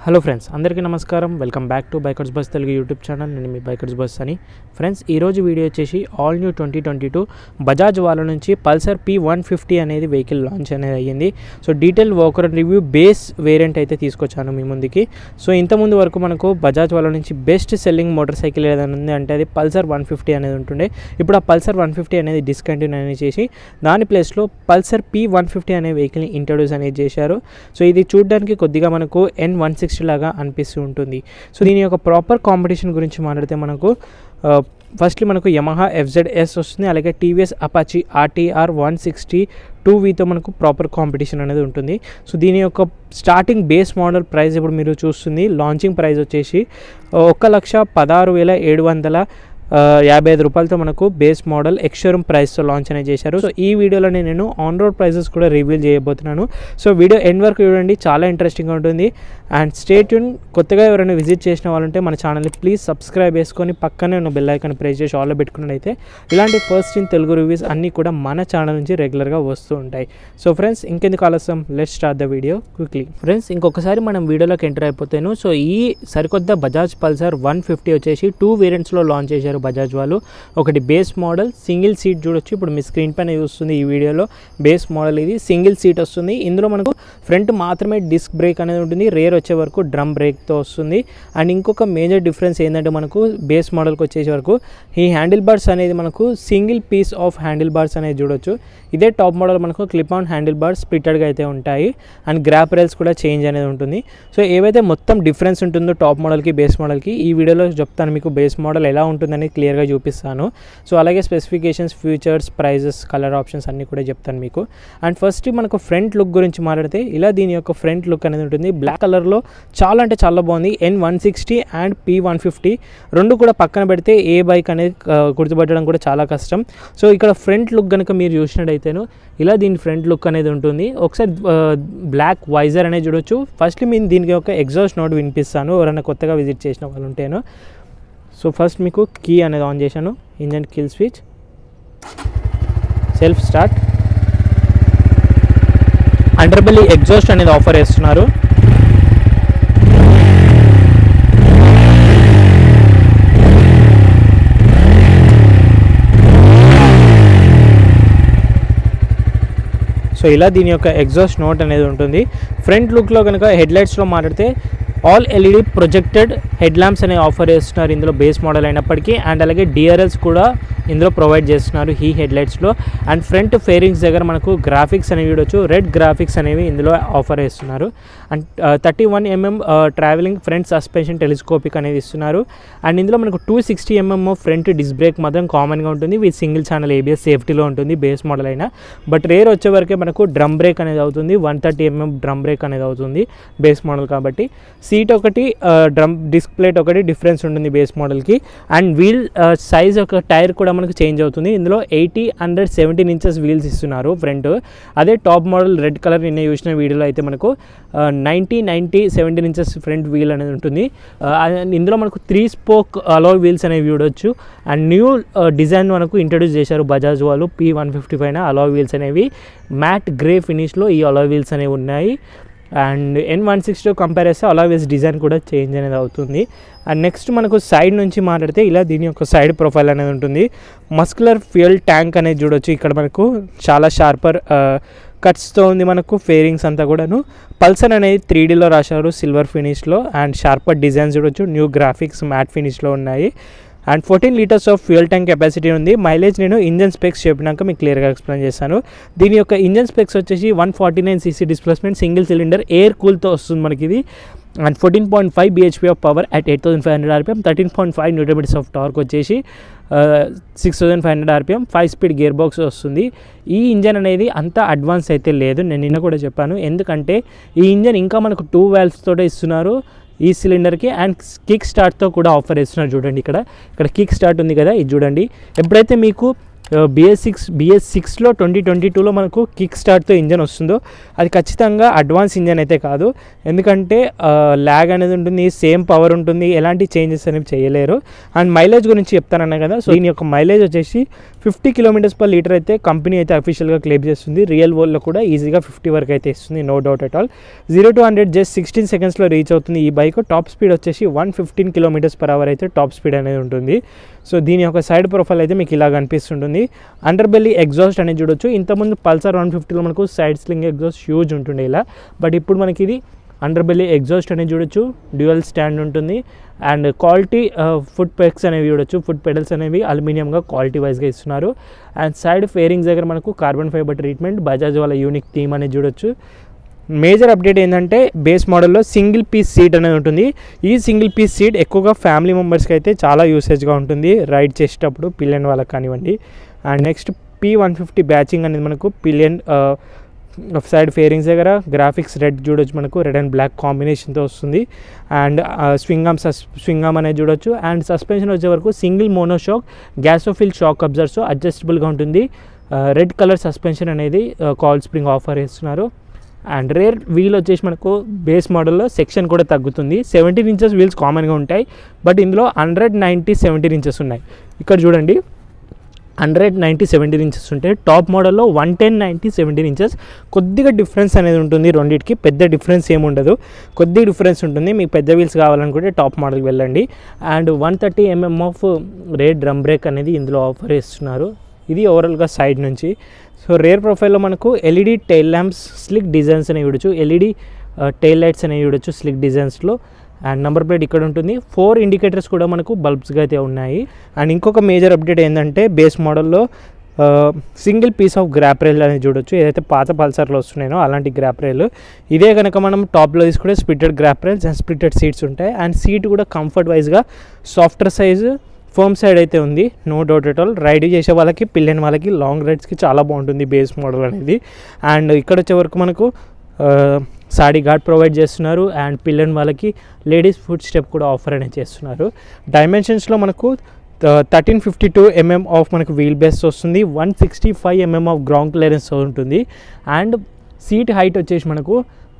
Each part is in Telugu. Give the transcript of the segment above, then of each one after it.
హలో ఫ్రెండ్స్ అందరికీ నమస్కారం welcome back to bikers bus Telugu YouTube channel నేను మీ బైకర్స్ బస్ అని ఫ్రెండ్స్ ఈరోజు వీడియో వచ్చేసి all new twenty twenty two Bajaj వాళ్ళ నుంచి పల్సర్ పీ వన్ ఫిఫ్టీ అనేది వెహికల్ లాంచ్ అనేది అయ్యింది so detail walker review base variant అయితే తీసుకొచ్చాను మీ ముందుకి సో ఇంతకుముందు వరకు మనకు బజాజ్ వాళ్ళ నుంచి బెస్ట్ సెల్లింగ్ మోటార్ సైకిల్ ఏదైనా ఉంది అంటే అది పల్సర్ వన్ ఫిఫ్టీ అనేది ఉంటుండే ఇప్పుడు ఆ పల్సర్ వన్ ఫిఫ్టీ అనేది డిస్కంటిన్యూ అనేది చేసి దాని ప్లేస్లో పల్సర్ పీ వన్ ఫిఫ్టీ అనే వెహికల్ని ఇంట్రొడ్యూస్ అనేది చేశారు సో ఇది చూడడానికి కొద్దిగా మనకు ఎన్ వన్ సిక్స్టీ లాగా అనిపిస్తూ ఉంటుంది సో దీని యొక్క ప్రాపర్ కాంపిటీషన్ గురించి మాట్లాడితే మనకు ఫస్ట్లీ మనకు యమహా ఎఫ్జెడ్ ఎస్ వస్తుంది అలాగే TVS Apache RTR one sixty two వీతో మనకు ప్రాపర్ కాంపిటీషన్ అనేది ఉంటుంది సో దీని యొక్క స్టార్టింగ్ బేస్ మోడల్ ప్రైస్ ఇప్పుడు మీరు చూస్తుంది లాంచింగ్ ప్రైస్ వచ్చేసి ఒక లక్ష పదహారు వేల ఏడు వందల యాభై ఐదు రూపాయలతో మనకు బేస్ మోడల్ ఎక్స్షోరూమ్ ప్రైస్తో లాంచ్ అనేది చేశారు సో ఈ వీడియోలోనే నేను ఆన్ రోడ్ ప్రైజెస్ కూడా రివీల్ చేయబోతున్నాను సో వీడియో ఎండ్ వరకు చూడండి చాలా ఇంట్రెస్టింగ్గా ఉంటుంది అండ్ స్టేట్ యూన్ కొత్తగా ఎవరైనా విజిట్ చేసిన వాళ్ళంటే మన ఛానల్ని ప్లీజ్ సబ్స్క్రైబ్ చేసుకొని పక్కనే ఉన్న బెల్ ఐకాన్ ప్రెస్ చేసి ఆల్లో పెట్టుకున్నట్టయితే ఇలాంటి ఫస్ట్ ఇన్ తెలుగు రివ్యూస్ అన్నీ కూడా మన ఛానల్ నుంచి రెగ్యులర్గా వస్తూ ఉంటాయి సో ఫ్రెండ్స్ ఇంకెందుకు ఆలస్యం let start the video quickly friends ఇంకొకసారి మనం వీడియోలోకి ఎంటర్ అయిపోతాను సో ఈ సరికొత్త బజాజ్ పల్సర్ వన్ ఫిఫ్టీ వచ్చేసి టూ వేరియంట్స్లో లాంచ్ చేశారు బజాజ్ వాళ్ళు ఒకటి బేస్ మోడల్ సింగిల్ సీట్ చూడొచ్చు ఇప్పుడు మీ స్క్రీన్ పైన చూస్తుంది ఈ వీడియోలో బేస్ మోడల్ ఇది సింగిల్ సీట్ వస్తుంది ఇందులో మనకు ఫ్రంట్ మాత్రమే డిస్క్ బ్రేక్ అనేది ఉంటుంది రేర్ వచ్చే వరకు డ్రమ్ బ్రేక్తో వస్తుంది అండ్ ఇంకొక మేజర్ డిఫరెన్స్ ఏంటంటే మనకు బేస్ మోడల్కి వచ్చేసే వరకు ఈ హ్యాండిల్ బార్స్ అనేది మనకు single piece of handle bars అనేది చూడొచ్చు ఇదే టాప్ మోడల్ మనకు క్లిప్ ఆన్ హ్యాండిల్ బార్స్ స్ప్లిటెడ్గా అయితే ఉంటాయి అండ్ గ్రాప్ రైల్స్ కూడా చేంజ్ అనేది ఉంటుంది సో ఏవైతే మొత్తం డిఫరెన్స్ ఉంటుందో టాప్ మోడల్కి బేస్ మోడల్కి ఈ వీడియోలో చెప్తాను మీకు బేస్ మోడల్ ఎలా ఉంటుందని క్లియర్గా చూపిస్తాను సో అలాగే specifications futures prices colour options అన్నీ కూడా చెప్తాను మీకు అండ్ ఫస్ట్ మనకు ఫ్రంట్ లుక్ గురించి మాట్లాడితే ఇలా దీని యొక్క ఫ్రంట్ లుక్ అనేది ఉంటుంది బ్లాక్ కలర్లో చాలా అంటే చాలా బాగుంది N one sixty and P one fifty రెండు కూడా పక్కన పెడితే ఏ బైక్ అనేది గుర్తుపట్టడం కూడా చాలా కష్టం సో ఇక్కడ ఫ్రంట్ లుక్ కనుక మీరు చూసినట్టయితేను ఇలా దీని ఫ్రంట్ లుక్ అనేది ఉంటుంది ఒకసారి బ్లాక్ వైజర్ అనేది చూడొచ్చు ఫస్ట్ మేము దీనికి ఒక ఎగ్జాస్ట్ నోట్ వినిపిస్తాను ఎవరైనా కొత్తగా విజిట్ చేసిన వాళ్ళు ఉంటేను సో ఫస్ట్ మీకు కీ అనేది ఆన్ చేశాను engine kill switch self start underbelly exhaust అనేది ఆఫర్ చేస్తున్నారు సో ఇలా దీని యొక్క ఎగ్జాస్ట్ నోట్ అనేది ఉంటుంది ఫ్రంట్ లుక్లో కనుక హెడ్లైట్స్లో మాట్లాడితే all LED projected head lamps అనేవి ఆఫర్ చేస్తున్నారు ఇందులో బేస్ మోడల్ అయినప్పటికీ అండ్ అలాగే డిఆర్ఎల్స్ కూడా ఇందులో ప్రొవైడ్ చేస్తున్నారు ఈ హెడ్లైట్స్లో అండ్ ఫ్రంట్ ఫేరింగ్స్ దగ్గర మనకు గ్రాఫిక్స్ అనేవి చూడొచ్చు రెడ్ గ్రాఫిక్స్ అనేవి ఇందులో ఆఫర్ చేస్తున్నారు and thirty one mm travelling front suspension telescopic అనేది ఇస్తున్నారు అండ్ ఇందులో మనకు two sixty mm front disc brake మాత్రం కామన్గా ఉంటుంది విత్ సింగిల్ ఛానల్ ఏబిఎస్ సేఫ్టీలో ఉంటుంది బేస్ మోడల్ అయినా బట్ రేర్ వచ్చే వరకే మనకు డ్రమ్ బ్రేక్ అనేది అవుతుంది one thirty mm drum brake అనేది అవుతుంది బేస్ మోడల్ కాబట్టి సీట్ ఒకటి డ్రమ్ డిస్క్ ప్లేట్ ఒకటి డిఫరెన్స్ ఉంటుంది బేస్ మోడల్కి అండ్ వీల్ సైజ్ ఒక టైర్ కూడా మనకు చేంజ్ అవుతుంది ఇందులో eighty hundred seventeen inches wheels ఇస్తున్నారు ఫ్రంట్ అదే టాప్ మోడల్ రెడ్ కలర్ నిన్న చూసిన వీడియోలో అయితే మనకు ninety ninety seventeen inches front wheel అనేది ఉంటుంది ఇందులో మనకు త్రీ స్పోక్ అలో వీల్స్ అనేవి చూడొచ్చు అండ్ న్యూ డిజైన్ మనకు ఇంట్రడ్యూస్ చేశారు బజాజ్ వాళ్ళు పీ వన్ ఫిఫ్టీ పైన అలో వీల్స్ అనేవి మ్యాట్ గ్రే ఫినిష్లో ఈ అలో వీల్స్ అనేవి ఉన్నాయి and N one sixty compare చేస్తే అలావేస్ డిజైన్ కూడా చేంజ్ అనేది అవుతుంది అండ్ నెక్స్ట్ మనకు సైడ్ నుంచి మాట్లాడితే ఇలా దీని యొక్క సైడ్ ప్రొఫైల్ అనేది ఉంటుంది మస్కులర్ ఫ్యూయల్ ట్యాంక్ అనేది చూడొచ్చు ఇక్కడ మనకు చాలా షార్పర్ కట్స్తో ఉంది మనకు ఫేరింగ్స్ అంతా కూడాను పల్సర్ అనేది త్రీ డీలో రాశారు సిల్వర్ ఫినిష్లో అండ్ షార్పర్ డిజైన్స్ చూడొచ్చు న్యూ గ్రాఫిక్స్ మ్యాట్ ఫినిష్లో ఉన్నాయి and fourteen litres of fuel tank capacity ఉంది మైలేజ్ నేను ఇంజన్ స్పెక్స్ చెప్పినాక మీకు క్లియర్గా ఎక్స్ప్లెయిన్ చేస్తాను దీని యొక్క ఇంజన్ స్పెక్స్ వచ్చేసి one forty nine CC displacement single cylinder air కూల్తో వస్తుంది మనకి ఇది and fourteen point five BHP of power at eight thousand five hundred RPM thirteen point five newton metres of torque వచ్చేసి six thousand five hundred RPM five speed gear box వస్తుంది ఈ ఇంజన్ అనేది అంత అడ్వాన్స్ అయితే లేదు నేను నిన్న కూడా చెప్పాను ఎందుకంటే ఈ ఇంజన్ ఇంకా మనకు టూ వాల్వ్స్ తోటే ఇస్తున్నారు ఈ సిలిండర్కి అండ్ కిక్ స్టార్ట్తో కూడా ఆఫర్ ఇస్తున్నారు చూడండి ఇక్కడ ఇక్కడ కిక్ స్టార్ట్ ఉంది కదా ఇది చూడండి ఎప్పుడైతే మీకు బిఎస్ సిక్స్ బిఎస్ సిక్స్లో ట్వంటీ ట్వంటీ టూలో మనకు కిక్ స్టార్ట్తో ఇంజన్ వస్తుందో అది ఖచ్చితంగా అడ్వాన్స్ ఇంజన్ అయితే కాదు ఎందుకంటే ల్యాగ్ అనేది ఉంటుంది సేమ్ పవర్ ఉంటుంది ఎలాంటి చేంజెస్ అనేవి చేయలేరు అండ్ మైలేజ్ గురించి చెప్తానన్నా కదా సో దీని యొక్క మైలేజ్ వచ్చేసి ఫిఫ్టీ కిలోమీటర్స్ పర్ లీటర్ అయితే కంపెనీ అయితే అఫీషియల్గా క్లెయిమ్ చేస్తుంది రియల్ వరల్డ్లో కూడా ఈజీగా ఫిఫ్టీ వరకు అయితే ఇస్తుంది no doubt at all zero to hundred just sixteen సెకండ్స్లో రీచ్ అవుతుంది ఈ బైక్ టాప్ స్పీడ్ వచ్చేసి one fifteen kilometres per hour అయితే టాప్ స్పీడ్ అనేది ఉంటుంది సో దీని యొక్క సైడ్ ప్రొఫైల్ అయితే మీకు ఇలా కనిపిస్తుంటుంది అండర్ బెల్లీ ఎగ్జాస్ట్ అనేది చూడొచ్చు ఇంతకుముందు పల్సర్ వన్ ఫిఫ్టీలో మనకు సైడ్ స్లింగ్ ఎగ్జాస్ట్ హ్యూజ్ ఉంటుండే ఇలా బట్ ఇప్పుడు మనకి ఇది అండర్ బెల్లీ ఎగ్జాస్ట్ అనేది చూడొచ్చు డ్యూయల్ స్టాండ్ ఉంటుంది అండ్ క్వాలిటీ ఫుట్ పెక్స్ అనేవి చూడొచ్చు ఫుట్ పెడల్స్ అనేవి అల్యూమినియంగా క్వాలిటీ వైజ్గా ఇస్తున్నారు అండ్ సైడ్ ఫేరింగ్స్ దగ్గర మనకు కార్బన్ ఫైబర్ ట్రీట్మెంట్ బజాజ్ వాళ్ళ యూనిక్ థీమ్ అనేది చూడొచ్చు మేజర్ అప్డేట్ ఏంటంటే బేస్ మోడల్లో సింగిల్ పీస్ సీట్ అనేది ఉంటుంది ఈ సింగిల్ పీస్ సీట్ ఎక్కువగా ఫ్యామిలీ మెంబర్స్కి అయితే చాలా యూసేజ్గా ఉంటుంది రైడ్ చేసేటప్పుడు పిలియన్ వాళ్ళకి కానివ్వండి and next P one fifty badging అనేది మనకు పిలియన్ సైడ్ ఫేరింగ్స్ దగ్గర గ్రాఫిక్స్ రెడ్ చూడొచ్చు మనకు రెడ్ అండ్ బ్లాక్ కాంబినేషన్తో వస్తుంది అండ్ స్వింగామ్ సస్ స్వింగామ్ అనేది చూడొచ్చు అండ్ సస్పెన్షన్ వచ్చే వరకు single monoshock gas filled shock absorbers అడ్జస్టబుల్గా ఉంటుంది రెడ్ కలర్ సస్పెన్షన్ అనేది కాల్ స్ప్రింగ్ ఆఫర్ ఇస్తున్నారు అండ్ రేర్ వీల్ వచ్చేసి మనకు బేస్ మోడల్లో సెక్షన్ కూడా తగ్గుతుంది సెవెంటీన్ ఇంచెస్ వీల్స్ కామన్గా ఉంటాయి బట్ ఇందులో హండ్రెడ్ నైంటీ సెవెంటీన్ ఇంచెస్ ఉన్నాయి ఇక్కడ చూడండి హండ్రెడ్ నైంటీ సెవెంటీన్ ఇంచెస్ ఉంటాయి టాప్ మోడల్లో one ten ninety seventeen inches కొద్దిగా డిఫరెన్స్ అనేది ఉంటుంది రెండింటికి పెద్ద డిఫరెన్స్ ఏమి ఉండదు కొద్దిగా డిఫరెన్స్ ఉంటుంది మీకు పెద్ద వీల్స్ కావాలనుకుంటే టాప్ మోడల్కి వెళ్ళండి and one thirty mm of rear drum brake అనేది ఇందులో ఆఫర్ ఇస్తున్నారు ఇది ఓవరాల్గా సైడ్ నుంచి సో రేర్ ప్రొఫైల్లో మనకు LED tail lamps sleek designs అనేవి చూడొచ్చు ఎల్ఈడి టైల్ లైట్స్ అనేవి చూడొచ్చు స్లిక్ డిజైన్స్లో అండ్ నెంబర్ ప్లేట్ ఇక్కడ ఉంటుంది ఫోర్ ఇండికేటర్స్ కూడా మనకు బల్బ్స్గా అయితే ఉన్నాయి అండ్ ఇంకొక మేజర్ అప్డేట్ ఏంటంటే బేస్ మోడల్లో single piece of grab rail అనేది చూడొచ్చు ఏదైతే పాత పల్సర్లో వస్తున్నాయో అలాంటి గ్రాప్ రైల్ ఇదే కనుక మనం టాప్లో తీసుకుంటే splitted grab rails and splitted seats ఉంటాయి అండ్ సీట్ కూడా కంఫర్ట్ వైజ్గా సాఫ్ట్వేర్ సైజు ఫోమ్ సైడ్ అయితే ఉంది no doubt at all ride చేసే వాళ్ళకి పిల్లైన వాళ్ళకి లాంగ్ రైడ్స్కి చాలా బాగుంటుంది బేస్ మోడల్ అనేది అండ్ ఇక్కడ వచ్చే వరకు మనకు సాడీ గార్డ్ ప్రొవైడ్ చేస్తున్నారు అండ్ పిల్లన్ వాళ్ళకి లేడీస్ ఫుడ్ స్టెప్ కూడా ఆఫర్ అనేది చేస్తున్నారు డైమెన్షన్స్లో మనకు thirteen fifty two mm of మనకు వీల్ బేస్ వస్తుంది one sixty five mm of ground clearance ఉంటుంది అండ్ సీట్ హైట్ వచ్చేసి మనకు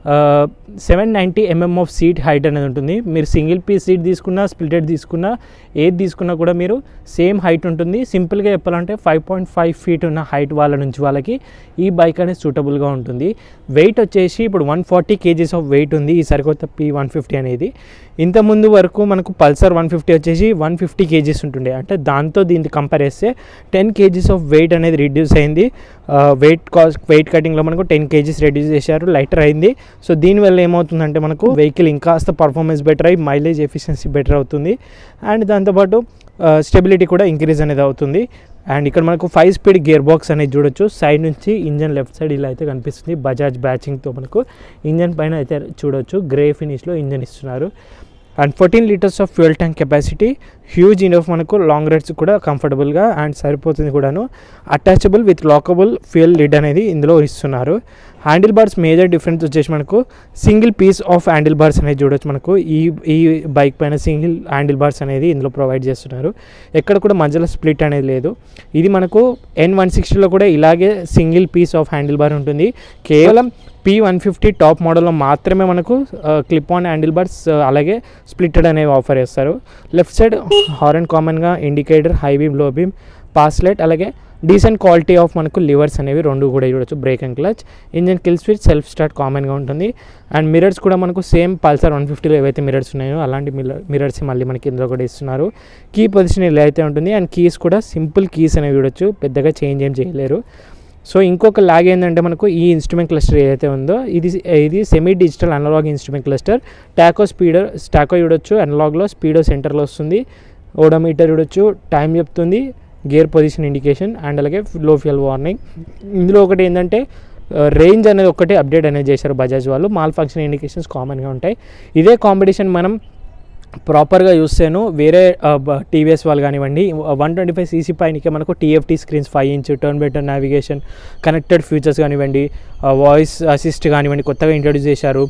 seven ninety mm of seat height అనేది ఉంటుంది మీరు సింగిల్ పీస్ సీట్ తీసుకున్నా స్ప్లిటెడ్ తీసుకున్నా ఏది తీసుకున్నా కూడా మీరు సేమ్ హైట్ ఉంటుంది సింపుల్గా చెప్పాలంటే ఫైవ్ పాయింట్ ఫైవ్ ఫీట్ ఉన్న హైట్ వాళ్ళ నుంచి వాళ్ళకి ఈ బైక్ అనేది సూటబుల్గా ఉంటుంది వెయిట్ వచ్చేసి ఇప్పుడు one forty kgs of weight ఉంది ఈ సరికొత్త పీ వన్ ఫిఫ్టీ అనేది ఇంత ముందు వరకు మనకు పల్సర్ వన్ ఫిఫ్టీ వచ్చేసి వన్ ఫిఫ్టీ కేజీస్ ఉంటుండే అంటే దాంతో దీన్ని కంపేర్ చేస్తే టెన్ కేజీస్ ఆఫ్ వెయిట్ అనేది రిడ్యూస్ అయింది వెయిట్ కాస్ట్ వెయిట్ కటింగ్లో మనకు టెన్ కేజీస్ రెడ్యూస్ చేశారు లైటర్ అయింది సో దీనివల్ల ఏమవుతుందంటే మనకు వెహికల్ ఇంకాస్త పర్ఫార్మెన్స్ బెటర్ అయ్యి మైలేజ్ ఎఫిషియన్సీ బెటర్ అవుతుంది అండ్ దాంతోపాటు స్టెబిలిటీ కూడా ఇంక్రీజ్ అనేది అవుతుంది అండ్ ఇక్కడ మనకు ఫైవ్ స్పీడ్ గేర్ బాక్స్ అనేది చూడొచ్చు సైడ్ నుంచి ఇంజన్ లెఫ్ట్ సైడ్ ఇలా అయితే కనిపిస్తుంది బజాజ్ బ్యాచింగ్తో మనకు ఇంజన్ పైన అయితే చూడొచ్చు గ్రే ఫినిష్లో ఇంజన్ ఇస్తున్నారు and fourteen litres of fuel tank capacity huge enough మనకు లాంగ్ రైడ్స్ కూడా కంఫర్టబుల్గా అండ్ సరిపోతుంది కూడాను attachable with lockable fuel lid అనేది ఇందులో ఇస్తున్నారు హ్యాండిల్ బార్స్ మేజర్ డిఫరెన్స్ వచ్చేసి మనకు single piece of handle bars అనేది చూడొచ్చు మనకు ఈ ఈ బైక్ పైన సింగిల్ హ్యాండిల్ బార్స్ అనేది ఇందులో ప్రొవైడ్ చేస్తున్నారు ఎక్కడ కూడా మధ్యలో స్ప్లిట్ అనేది లేదు ఇది మనకు ఎన్ వన్ సిక్స్టీలో కూడా ఇలాగే single piece of handle bar ఉంటుంది కేవలం పీ వన్ ఫిఫ్టీ టాప్ మోడల్లో మాత్రమే మనకు క్లిప్ ఆన్ హ్యాండిల్ బార్స్ అలాగే స్ప్లిట్టెడ్ అనేవి ఆఫర్ చేస్తారు లెఫ్ట్ సైడ్ హార్న్ కామన్గా indicator high beam low beam pass light అలాగే డీసెంట్ క్వాలిటీ ఆఫ్ మనకు లివర్స్ అనేవి రెండు కూడా చూడొచ్చు brake and clutch engine kill switch self start కామన్గా ఉంటుంది అండ్ మిరర్స్ కూడా మనకు సేమ్ పల్సర్ వన్ ఫిఫ్టీలో ఏవైతే మిరర్స్ ఉన్నాయో అలాంటి మిరర్స్ మళ్ళీ మనకి ఇందులో కూడా ఇస్తున్నారు కీ పొజిషన్ ఇలా అయితే ఉంటుంది అండ్ కీస్ కూడా సింపుల్ కీస్ అనేవి చూడొచ్చు పెద్దగా చేంజ్ ఏం చేయలేరు సో ఇంకొక లాగ్ ఏంటంటే మనకు ఈ ఇన్స్ట్రుమెంట్ క్లస్టర్ ఏదైతే ఉందో ఇది ఇది semi digital analogue instrument cluster tacho speedo స్టాకో చూడొచ్చు అనలాగ్లో స్పీడో సెంటర్లో వస్తుంది ఓడోమీటర్ చూడొచ్చు టైం చెప్తుంది గేర్ పొజిషన్ ఇండికేషన్ అండ్ అలాగే లో ఫ్యూయల్ వార్నింగ్ ఇందులో ఒకటి ఏంటంటే రేంజ్ అనేది ఒకటి అప్డేట్ అనేది చేశారు బజాజ్ వాళ్ళు మాల్ ఫంక్షన్ ఇండికేషన్స్ కామన్గా ఉంటాయి ఇదే కాంపిటీషన్ మనం ప్రాపర్గా చూస్తేను వేరే టీవీఎస్ వాళ్ళు కానివ్వండి వన్ ట్వంటీ ఫైవ్ సీసీ పైనకే మనకు TFT screens five inch turn better navigation connected features కానివ్వండి వాయిస్ అసిస్ట్ కానివ్వండి కొత్తగా ఇంట్రడ్యూస్ చేశారు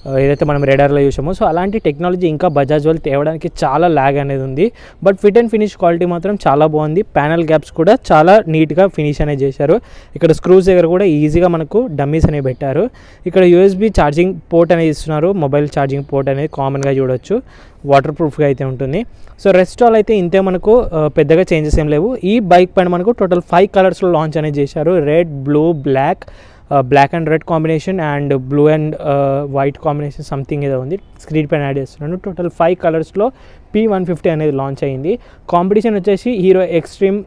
ఏదైతే మనం రెడార్లో చూసామో సో అలాంటి టెక్నాలజీ ఇంకా బజాజ్ వాళ్ళు తేవడానికి చాలా ల్యాగ్ అనేది ఉంది but fit and finish quality మాత్రం చాలా బాగుంది ప్యానల్ గ్యాప్స్ కూడా చాలా నీట్గా ఫినిష్ అనేది చేశారు ఇక్కడ స్క్రూస్ దగ్గర కూడా ఈజీగా మనకు డమ్మీస్ అనేవి పెట్టారు ఇక్కడ యూఎస్బి ఛార్జింగ్ పోర్ట్ అనేది ఇస్తున్నారు మొబైల్ ఛార్జింగ్ పోర్ట్ అనేది కామన్గా చూడొచ్చు వాటర్ ప్రూఫ్గా అయితే ఉంటుంది సో రెస్ట్ ఆల్ అయితే ఇంతే మనకు ఆ, పెద్దగా చేంజెస్ ఏం లేవు ఈ బైక్ పైన మనకు టోటల్ ఫైవ్ కలర్స్లో లాంచ్ అనేది చేశారు red blue black black and red combination and blue and white combination something ఏదో ఉంది స్క్రీన్ పైన యాడ్ చేస్తున్నాను టోటల్ ఫైవ్ కలర్స్లో పీ వన్ ఫిఫ్టీ అనేది లాంచ్ అయింది కాంపిటీషన్ వచ్చేసి Hero Xtreme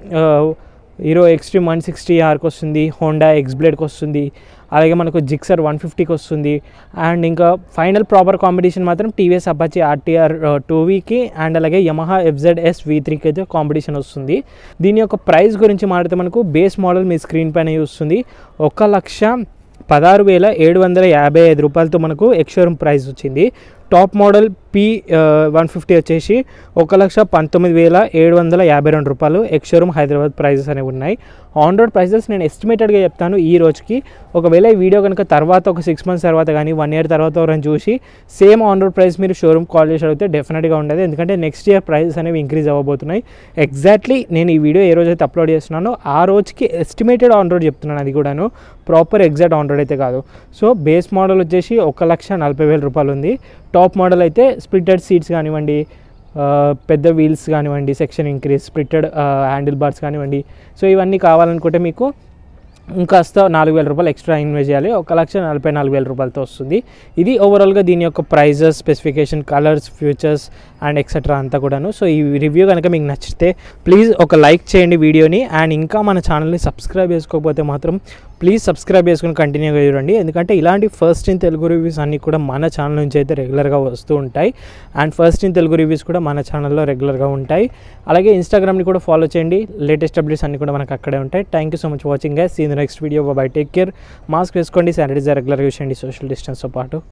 Hero Xtreme one sixty ఆర్కి వస్తుంది హోండా ఎక్స్ బ్లేడ్కి వస్తుంది అలాగే మనకు జిక్సర్ వన్ ఫిఫ్టీకి వస్తుంది అండ్ ఇంకా ఫైనల్ ప్రాపర్ కాంపిటీషన్ మాత్రం టీవీఎస్ అపాచీ ఆర్టీఆర్ టూ వీకి అండ్ అలాగే యమహా ఎఫ్జెడ్ ఎస్ వీ త్రీకి అయితే కాంపిటీషన్ వస్తుంది దీని యొక్క ప్రైస్ గురించి మాట్లాడితే మనకు బేస్ మోడల్ మీ స్క్రీన్ పైన చూస్తుంది ఒక లక్ష పదహారు వేల ఏడు వందల యాభై ఐదు రూపాయలతో మనకు ఎక్స్షోరూమ్ ప్రైస్ వచ్చింది top model P one fifty వచ్చేసి ఒక లక్ష పంతొమ్మిది వేల ఏడు వందల యాభై రెండు రూపాయలు ఎక్స్షోరూమ్ హైదరాబాద్ ప్రైజెస్ అనేవి ఉన్నాయి ఆన్ రోడ్ ప్రైజెస్ నేను ఎస్టిమేటెడ్గా చెప్తాను ఈ రోజుకి ఒకవేళ ఈ వీడియో కనుక తర్వాత ఒక సిక్స్ మంత్స్ తర్వాత కానీ వన్ ఇయర్ తర్వాత ఎవరైనా చూసి సేమ్ ఆన్ రోడ్ ప్రైస్ మీరు షోరూమ్ కాల్ చేసి అడిగితే డెఫినెట్గా ఉండదు ఎందుకంటే నెక్స్ట్ ఇయర్ ప్రైజెస్ అనేవి ఇంక్రీజ్ అవ్వబోతున్నాయి ఎగ్జాక్ట్లీ నేను ఈ వీడియో ఏ రోజైతే అప్లోడ్ చేస్తున్నానో ఆ రోజుకి ఎస్టిమేటెడ్ ఆన్ రోడ్ చెప్తున్నాను అది కూడాను ప్రాపర్ ఎగ్జాక్ట్ ఆన్ రోడ్ అయితే కాదు సో బేస్ మోడల్ వచ్చేసి ఒక లక్ష నలభై వేల రూపాయలు ఉంది టాప్ మోడల్ అయితే స్ప్లిటెడ్ సీట్స్ కానివ్వండి ఆ, పెద్ద వీల్స్ కానివ్వండి section increase splitted handle bars కానివ్వండి సో ఇవన్నీ కావాలనుకుంటే మీకు ఇంకాస్త నాలుగు వేల రూపాయలు ఎక్స్ట్రా ఇన్వెస్ట్ చేయాలి ఒక లక్ష నలభై నాలుగు వేల రూపాయలతో వస్తుంది ఇది ఓవరాల్గా దీని యొక్క prices specification colours features and etcetera అంతా కూడాను సో ఈ రివ్యూ కనుక మీకు నచ్చితే ప్లీజ్ ఒక లైక్ చేయండి వీడియోని అండ్ ఇంకా మన ఛానల్ని సబ్స్క్రైబ్ చేసుకోకపోతే మాత్రం ప్లీజ్ సబ్స్క్రైబ్ చేసుకుని కంటిన్యూగా చూడండి ఎందుకంటే ఇలాంటి ఫస్ట్ ఇన్ తెలుగు రివ్యూస్ అన్నీ కూడా మన ఛానల్ నుంచి అయితే రెగ్యులర్గా వస్తూ ఉంటాయి and first in Telugu reviews కూడా మన ఛానల్లో రెగ్యులర్గా ఉంటాయి అలాగే ఇన్స్టాగ్రామ్ని కూడా ఫాలో చేయండి లేటెస్ట్ అప్డేట్స్ అన్నీ కూడా మనకు అక్కడే ఉంటాయి thank you so much watching guys see next video bye take care mask వేసుకోండి శానిటైజర్ రెగ్యులర్గా యూస్ చేయండి సోషల్ డిస్టెన్స్తో పాటు